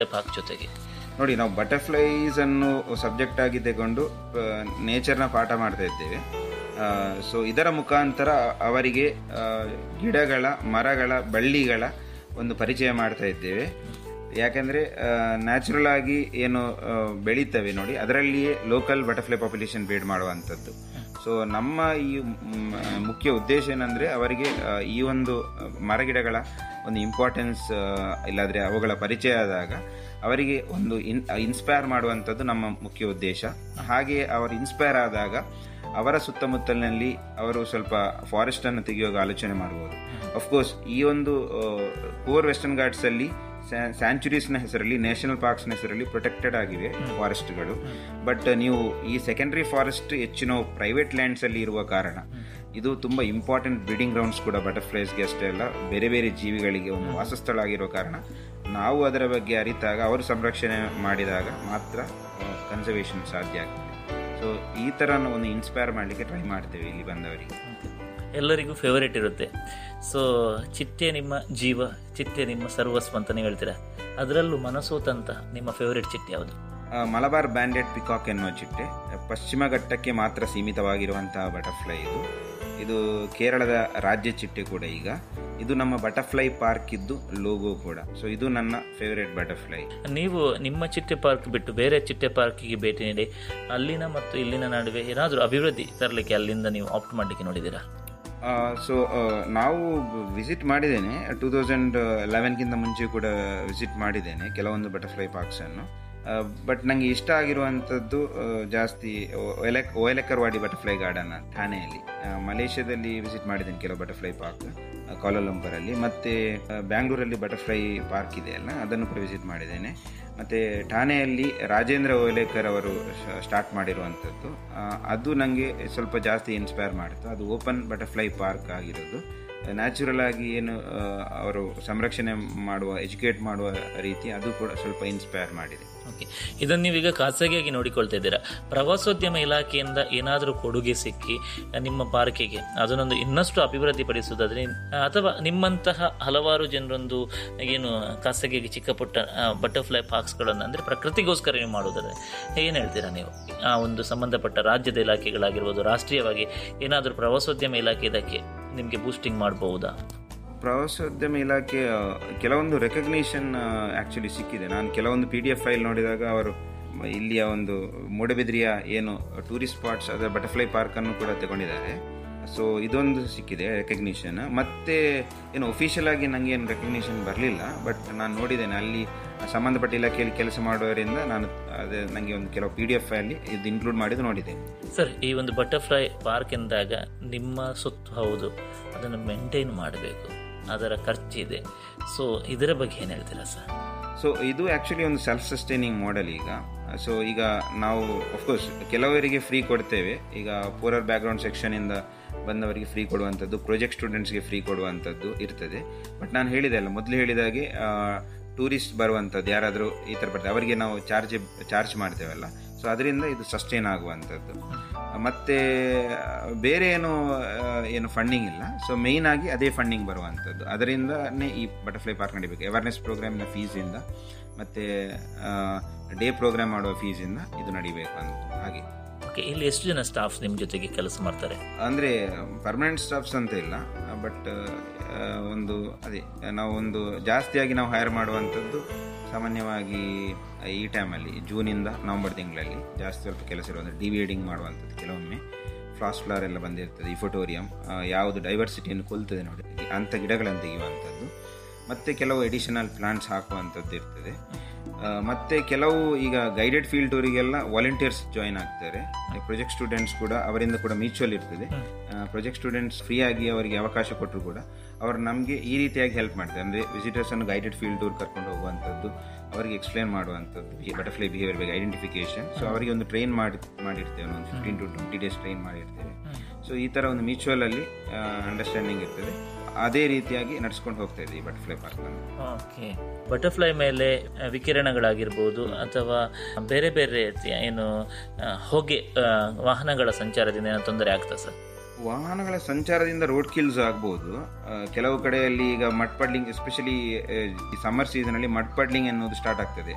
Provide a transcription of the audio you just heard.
butterfly park ಜೊತೆಗೆ ನೋಡಿ ನಾವು ಬಟರ್ಫ್ಲೈಸ್ ಅನ್ನು ಸಬ್ಜೆಕ್ಟ್ ಆಗಿ ತಗೊಂಡು ನೇಚರ್ನ ಪಾಠ ಮಾಡ್ತಾ ಇದ್ದೇವೆ ಸೊ ಇದರ ಮುಖಾಂತರ ಅವರಿಗೆ ಆ, ಗಿಡಗಳ ಮರಗಳ ಬಳ್ಳಿಗಳ ಒಂದು ಪರಿಚಯ ಮಾಡ್ತಾ ಇದ್ದೇವೆ ಯಾಕಂದರೆ ನ್ಯಾಚುರಲ್ ಆಗಿ ಏನು ಆ, ಬೆಳೀತವೆ ನೋಡಿ ಅದರಲ್ಲಿಯೇ ಲೋಕಲ್ ಬಟರ್ಫ್ಲೈ ಪಾಪ್ಯುಲೇಷನ್ ಬೇಡ್ ಮಾಡುವಂಥದ್ದು ಸೊ ನಮ್ಮ ಈ ಮ್, ಮುಖ್ಯ ಉದ್ದೇಶ ಏನಂದರೆ ಅವರಿಗೆ ಆ, ಈ ಒಂದು ಮರಗಿಡಗಳ ಒಂದು ಇಂಪಾರ್ಟೆನ್ಸ್ ಇಲ್ಲಾದರೆ ಅವುಗಳ ಪರಿಚಯ ಆದಾಗ ಅವರಿಗೆ ಒಂದು ಇನ್ ಇನ್ಸ್ಪೈರ್ ಮಾಡುವಂಥದ್ದು ನಮ್ಮ ಮುಖ್ಯ ಉದ್ದೇಶ ಹಾಗೆ ಅವರು ಇನ್ಸ್ಪೈರ್ ಆದಾಗ ಅವರ ಸುತ್ತಮುತ್ತಲಿನಲ್ಲಿ ಅವರು ಸ್ವಲ್ಪ ಫಾರೆಸ್ಟ್ ಅನ್ನು ತೆಗೆಯುವಾಗ ಆಲೋಚನೆ ಮಾಡಬಹುದು ಅಫ್ಕೋರ್ಸ್ ಈ ಒಂದು ಪೂರ್ ವೆಸ್ಟರ್ನ್ ಘಾಟ್ಸ್ ಅಲ್ಲಿ ಸ್ಯಾಂಚುರೀಸ್ನ ಹೆಸರಲ್ಲಿ ನ್ಯಾಷನಲ್ ಪಾರ್ಕ್ಸ್ನ ಹೆಸರಲ್ಲಿ ಪ್ರೊಟೆಕ್ಟೆಡ್ ಆಗಿವೆ ಫಾರೆಸ್ಟ್ಗಳು ಬಟ್ ನೀವು ಈ ಸೆಕೆಂಡರಿ ಫಾರೆಸ್ಟ್ ಹೆಚ್ಚಿನ ಪ್ರೈವೇಟ್ ಲ್ಯಾಂಡ್ಸ್ ಅಲ್ಲಿ ಇರುವ ಕಾರಣ ಇದು ತುಂಬಾ ಇಂಪಾರ್ಟೆಂಟ್ ಬ್ರೀಡಿಂಗ್ ಗ್ರೌಂಡ್ಸ್ ಕೂಡ ಬಟರ್ಫ್ಲೈಸ್ಗೆ ಅಷ್ಟೇ ಅಲ್ಲ ಬೇರೆ ಬೇರೆ ಜೀವಿಗಳಿಗೆ ಒಂದು ವಾಸಸ್ಥಳ ಆಗಿರೋ ಕಾರಣ ನಾವು ಅದರ ಬಗ್ಗೆ ಅರಿತಾಗ ಅವರು ಸಂರಕ್ಷಣೆ ಮಾಡಿದಾಗ ಮಾತ್ರ ಕನ್ಸರ್ವೇಷನ್ ಸಾಧ್ಯ ಆಗ್ತದೆ ಸೊ ಈ ಥರ ಒಂದು ಇನ್ಸ್ಪೈರ್ ಮಾಡಲಿಕ್ಕೆ ಟ್ರೈ ಮಾಡ್ತೇವೆ ಇಲ್ಲಿ ಬಂದವರಿಗೆ ಎಲ್ಲರಿಗೂ ಫೇವರೇಟ್ ಇರುತ್ತೆ ಸೊ ಚಿಟ್ಟೆ ನಿಮ್ಮ ಜೀವ ಚಿಟ್ಟೆ ನಿಮ್ಮ ಸರ್ವಸ್ವ ಅಂತಲೇ ಹೇಳ್ತೀರಾ ಅದರಲ್ಲೂ ಮನಸೋತಂತ ನಿಮ್ಮ ಫೇವರೇಟ್ ಚಿಟ್ಟೆ ಯಾವುದು ಆ, ಮಲಬಾರ್ ಬ್ಯಾಂಡೆಡ್ ಪಿಕಾಕ್ ಎನ್ನುವ ಚಿಟ್ಟೆ ಪಶ್ಚಿಮ ಘಟ್ಟಕ್ಕೆ ಮಾತ್ರ ಸೀಮಿತವಾಗಿರುವಂತಹ ಬಟರ್ಫ್ಲೈ ಇದು ಇದು ಕೇರಳದ ರಾಜ್ಯ ಚಿಟ್ಟೆ ಕೂಡ ಈಗ ಇದು ನಮ್ಮ ಬಟರ್ಫ್ಲೈ ಪಾರ್ಕ್ ಇದ್ದು ಲೋಗೋ ಕೂಡ ಸೊ ಇದು ನನ್ನ ಫೇವರೇಟ್ ಬಟರ್ಫ್ಲೈ ನೀವು ನಿಮ್ಮ ಚಿಟ್ಟೆ ಪಾರ್ಕ್ ಬಿಟ್ಟು ಬೇರೆ ಚಿಟ್ಟೆ ಪಾರ್ಕಿಗೆ ಭೇಟಿ ನೀಡಿ ಅಲ್ಲಿನ ಮತ್ತು ಇಲ್ಲಿನ ನಡುವೆ ಏನಾದರೂ ಅಭಿವೃದ್ಧಿ ತರಲಿಕ್ಕೆ ಅಲ್ಲಿಂದ ನೀವು ಆಪ್ಟ್ ಮಾಡಲಿಕ್ಕೆ ನೋಡಿದ್ದೀರಾ ಸೊ ನಾವು ವಿಸಿಟ್ ಮಾಡಿದ್ದೇನೆ ಟೂ ತೌಸಂಡ್ ಲೆವೆನ್ಗಿಂತ ಮುಂಚೆ ಕೂಡ ವಿಸಿಟ್ ಮಾಡಿದ್ದೇನೆ ಕೆಲವೊಂದು ಬಟರ್ಫ್ಲೈ ಪಾರ್ಕ್ಸನ್ನು ಬಟ್ ನನಗೆ ಇಷ್ಟ ಆಗಿರುವಂಥದ್ದು ಆ, ಜಾಸ್ತಿ ಒಯಲೆಕ್ ಓಯಲೆಕ್ಕರ್ವಾಡಿ ಬಟರ್ಫ್ಲೈ ಗಾರ್ಡನ್ ಠಾಣೆಯಲ್ಲಿ ಆ, ಮಲೇಷ್ಯಾದಲ್ಲಿ ವಿಸಿಟ್ ಮಾಡಿದ್ದೇನೆ ಕೆಲವು ಬಟರ್ಫ್ಲೈ ಪಾರ್ಕ್ ಕೋಲಾಲಂಪುರಲ್ಲಿ ಮತ್ತು ಬ್ಯಾಂಗ್ಳೂರಲ್ಲಿ ಬಟರ್ಫ್ಲೈ ಪಾರ್ಕ್ ಇದೆ ಅಲ್ಲ ಅದನ್ನು ಕೂಡ ವಿಸಿಟ್ ಮಾಡಿದ್ದೇನೆ ಮತ್ತು ಠಾಣೆಯಲ್ಲಿ ರಾಜೇಂದ್ರ ಓಲೇಕರ್ ಅವರು ಸ್ಟಾರ್ಟ್ ಮಾಡಿರುವಂಥದ್ದು ಆ, ಅದು ನನಗೆ ಸ್ವಲ್ಪ ಜಾಸ್ತಿ ಇನ್ಸ್ಪೈರ್ ಮಾಡಿತು ಅದು ಓಪನ್ ಬಟರ್ಫ್ಲೈ ಪಾರ್ಕ್ ಆಗಿರೋದು ನ್ಯಾಚುರಲ್ ಆಗಿ ಏನು ಆ, ಅವರು ಸಂರಕ್ಷಣೆ ಮಾಡುವ ಎಜುಕೇಟ್ ಮಾಡುವ ರೀತಿ ಅದು ಕೂಡ ಸ್ವಲ್ಪ ಇನ್ಸ್ಪೈರ್ ಮಾಡಿದೆ ಓಕೆ ಇದನ್ನು ನೀವೀಗ ಖಾಸಗಿಯಾಗಿ ನೋಡಿಕೊಳ್ತಾ ಇದ್ದೀರಾ ಪ್ರವಾಸೋದ್ಯಮ ಇಲಾಖೆಯಿಂದ ಏನಾದರೂ ಕೊಡುಗೆ ಸಿಕ್ಕಿ ನಿಮ್ಮ ಪಾರ್ಕಿಗೆ ಅದನ್ನೊಂದು ಇನ್ನಷ್ಟು ಅಭಿವೃದ್ಧಿ ಪಡಿಸುವುದಾದ್ರೆ ಅಥವಾ ನಿಮ್ಮಂತಹ ಹಲವಾರು ಜನರೊಂದು ಏನು ಖಾಸಗಿಯಾಗಿ ಚಿಕ್ಕ ಪುಟ್ಟ ಬಟರ್ಫ್ಲೈ ಪಾರ್ಕ್ಸ್ಗಳನ್ನು ಅಂದರೆ ಪ್ರಕೃತಿಗೋಸ್ಕರ ನೀವು ಮಾಡುವುದಾದ್ರೆ ಏನು ಹೇಳ್ತೀರಾ ನೀವು ಆ ಒಂದು ಸಂಬಂಧಪಟ್ಟ ರಾಜ್ಯದ ಇಲಾಖೆಗಳಾಗಿರ್ಬೋದು ರಾಷ್ಟ್ರೀಯವಾಗಿ ಏನಾದರೂ ಪ್ರವಾಸೋದ್ಯಮ ಇಲಾಖೆ ಇದಕ್ಕೆ ನಿಮಗೆ ಬೂಸ್ಟಿಂಗ್ ಮಾಡಬಹುದಾ ಪ್ರವಾಸೋದ್ಯಮ ಇಲಾಖೆ ಆ, ಕೆಲವೊಂದು ರೆಕಗ್ನಿಷನ್ ಆ್ಯಕ್ಚುಲಿ ಸಿಕ್ಕಿದೆ ನಾನು ಕೆಲವೊಂದು ಪಿ ಡಿ ಎಫ್ ಫೈಲ್ ನೋಡಿದಾಗ ಅವರು ಮ- ಇಲ್ಲಿಯ ಒಂದು ಮೂಡಬಿದ್ರಿಯ ಏನು ಟೂರಿಸ್ಟ್ ಸ್ಪಾಟ್ಸ್ ಅದರ ಬಟರ್ಫ್ಲೈ ಪಾರ್ಕನ್ನು ಕೂಡ ತಗೊಂಡಿದ್ದಾರೆ ಸೊ ಇದೊಂದು ಸಿಕ್ಕಿದೆ ರೆಕಗ್ನಿಷನ್ ಮತ್ತೆ ಏನು ಒಫಿಷಿಯಲ್ ಆಗಿ ನನಗೆ ಏನು ರೆಕಗ್ನಿಷನ್ ಬರಲಿಲ್ಲ ಬಟ್ ನಾನು ನೋಡಿದ್ದೇನೆ ಅಲ್ಲಿ ಸಂಬಂಧಪಟ್ಟ ಇಲಾಖೆಯಲ್ಲಿ ಕೆಲಸ ಮಾಡುವವರಿಂದ ನಾನು ಅದೇ ನನಗೆ ಒಂದು ಕೆಲವು ಪಿ ಡಿ ಎಫ್ ಅಲ್ಲಿ ಇದು ಇನ್ಕ್ಲೂಡ್ ಮಾಡಿದ್ದು ನೋಡಿದ್ದೇನೆ ಸರ್ ಈ ಒಂದು ಬಟರ್ಫ್ಲೈ ಪಾರ್ಕ್ ಎಂದಾಗ ನಿಮ್ಮ ಸುತ್ತು ಹೌದು ಅದನ್ನು ಮೇಂಟೈನ್ ಮಾಡಬೇಕು ಅದರ ಖರ್ಚಿದೆ ಸೊ ಇದರ ಬಗ್ಗೆ ಏನು ಹೇಳ್ತೀರಾ ಸರ್ ಸೊ ಇದು ಆ್ಯಕ್ಚುಲಿ ಒಂದು ಸೆಲ್ಫ್ ಸಸ್ಟೈನಿಂಗ್ ಮಾಡೆಲ್ ಈಗ ಸೊ ಈಗ ನಾವು ಅಫ್ಕೋರ್ಸ್ ಕೆಲವರಿಗೆ ಫ್ರೀ ಕೊಡ್ತೇವೆ ಈಗ ಪೂರರ್ ಬ್ಯಾಕ್ಗ್ರೌಂಡ್ ಸೆಕ್ಷನಿಂದ ಬಂದವರಿಗೆ ಫ್ರೀ ಕೊಡುವಂಥದ್ದು ಪ್ರಾಜೆಕ್ಟ್ ಸ್ಟೂಡೆಂಟ್ಸ್ಗೆ ಫ್ರೀ ಕೊಡುವಂಥದ್ದು ಇರ್ತದೆ ಬಟ್ ನಾನು ಹೇಳಿದೆ ಅಲ್ಲ ಮೊದಲು ಹೇಳಿದಾಗೆ ಟೂರಿಸ್ಟ್ ಬರುವಂಥದ್ದು ಯಾರಾದರೂ ಈ ಥರ ಬರ್ತಾರೆ ಅವರಿಗೆ ನಾವು ಚಾರ್ಜ್ ಚಾರ್ಜ್ ಮಾಡ್ತೇವಲ್ಲ ಸೊ ಅದರಿಂದ ಇದು ಸಸ್ಟೈನ್ ಆಗುವಂಥದ್ದು ಮತ್ತು ಬೇರೆ ಏನು ಆ, ಏನು ಫಂಡಿಂಗ್ ಇಲ್ಲ ಸೊ ಮೇಯ್ನ್ ಆಗಿ ಅದೇ ಫಂಡಿಂಗ್ ಬರುವಂಥದ್ದು ಅದರಿಂದನೇ ಈ ಬಟರ್ಫ್ಲೈ ಪಾರ್ಕ್ ನಡಿಬೇಕು ಅವೇರ್ನೆಸ್ ಪ್ರೋಗ್ರಾಮಿನ ಫೀಸಿಂದ ಮತ್ತು ಡೇ ಪ್ರೋಗ್ರಾಮ್ ಮಾಡುವ ಫೀಸಿಂದ ಇದು ನಡಿಬೇಕು ಅಂತ ಹಾಗೆ ಓಕೆ ಇಲ್ಲಿ ಎಷ್ಟು ಜನ ಸ್ಟಾಫ್ಸ್ ನಿಮ್ಮ ಜೊತೆಗೆ ಕೆಲಸ ಮಾಡ್ತಾರೆ ಅಂದರೆ ಪರ್ಮನೆಂಟ್ ಸ್ಟಾಫ್ಸ್ ಅಂತ ಇಲ್ಲ ಬಟ್ ಒಂದು ಅದೇ ನಾವು ಒಂದು ಜಾಸ್ತಿಯಾಗಿ ನಾವು ಹೈರ್ ಮಾಡುವಂಥದ್ದು ಸಾಮಾನ್ಯವಾಗಿ ಈ ಟೈಮಲ್ಲಿ ಜೂನಿಂದ ನವಂಬರ್ ತಿಂಗಳಲ್ಲಿ ಜಾಸ್ತಿ ಸ್ವಲ್ಪ ಕೆಲಸ ಇರುವಂಥ ಡಿವಿಯೇಡಿಂಗ್ ಮಾಡುವಂಥದ್ದು ಕೆಲವೊಮ್ಮೆ ಫ್ಲಾಸ್ ಫ್ಲವರ್ ಎಲ್ಲ ಬಂದಿರ್ತದೆ ಇಫೋಟೋರಿಯಂ ಯಾವುದು ಡೈವರ್ಸಿಟಿಯನ್ನು ಕೊಲ್ತದೆ ನೋಡಿ ಅಂಥ ಗಿಡಗಳನ್ನು ತೆಗೆಯುವಂಥದ್ದು ಮತ್ತು ಕೆಲವು ಎಡಿಷನಲ್ ಪ್ಲಾಂಟ್ಸ್ ಹಾಕುವಂಥದ್ದು ಇರ್ತದೆ ಆ, ಮತ್ತೆ ಕೆಲವು ಈಗ ಗೈಡೆಡ್ ಫೀಲ್ಡ್ ಟೂರಿಗೆಲ್ಲ ವಾಲಂಟಿಯರ್ಸ್ ಜಾಯಿನ್ ಆಗ್ತಾರೆ ಪ್ರೊಜೆಕ್ಟ್ ಸ್ಟೂಡೆಂಟ್ಸ್ ಕೂಡ ಅವರಿಂದ ಕೂಡ ಮ್ಯೂಚುವಲ್ ಇರ್ತದೆ ಪ್ರೊಜೆಕ್ಟ್ ಸ್ಟೂಡೆಂಟ್ಸ್ ಫ್ರೀ ಆಗಿ ಅವರಿಗೆ ಅವಕಾಶ ಕೊಟ್ಟರು ಕೂಡ ಅವರು ನಮಗೆ ಈ ರೀತಿಯಾಗಿ ಹೆಲ್ಪ್ ಮಾಡ್ತಾರೆ ಅಂದರೆ ವಿಸಿಟರ್ಸ್ ಅನ್ನು ಗೈಡೆಡ್ ಫೀಲ್ಡ್ ಟೂರ್ ಕರ್ಕೊಂಡು ಹೋಗುವಂಥದ್ದು ಅವರಿಗೆ ಎಕ್ಸ್ಪ್ಲೇನ್ ಮಾಡುವಂಥದ್ದು ಬಟರ್ಫ್ಲೈ ಬಿಹೇವಿಯರ್ ಬಗ್ಗೆ ಐಡೆಂಟಿಫಿಕೇಶನ್ ಸೊ ಅವರಿಗೆ ಒಂದು ಟ್ರೈನ್ ಮಾಡಿ ಮಾಡಿರ್ತೇವೆ ಒಂದು fifteen to twenty days train ಮಾಡಿರ್ತೇವೆ ಸೊ ಈ ಥರ ಒಂದು ಮ್ಯೂಚುವಲ್ ಅಲ್ಲಿ ಅಂಡರ್ಸ್ಟ್ಯಾಂಡಿಂಗ್ ಇರ್ತದೆ ಅದೇ ರೀತಿಯಾಗಿ ನಡ್ಸ್ಕೊಂಡು ಹೋಗ್ತಾ ಇದೆ ಈ ಬಟರ್ಫ್ಲೈ ಪಾರ್ಕ್ ಅನ್ನು ಓಕೆ ಬಟರ್ಫ್ಲೈ ಮೇಲೆ ಆ, ವಿಕಿರಣಗಳಾಗಿರ್ಬೋದು ಅಥವಾ ಬೇರೆ ಬೇರೆ ರೀತಿಯ ಏನು ಆ, ಹೊಗೆ ಆ, ವಾಹನಗಳ ಸಂಚಾರದಿಂದ ಏನೋ ತೊಂದರೆ ಆಗ್ತಾ ಸರ್ ವಾಹನಗಳ ಸಂಚಾರದಿಂದ ರೋಡ್ ಕಿಲ್ಸ್ ಆಗ್ಬೋದು ಆ, ಕೆಲವು ಕಡೆಯಲ್ಲಿ ಈಗ ಮಡ್ ಪಡ್ಲಿಂಗ್ ಎಸ್ಪೆಷಲಿ ಈ ಸಮ್ಮರ್ ಸೀಸನ್ ಅಲ್ಲಿ ಮಡ್ ಪಡ್ಲಿಂಗ್ ಅನ್ನೋದು ಸ್ಟಾರ್ಟ್ ಆಗ್ತದೆ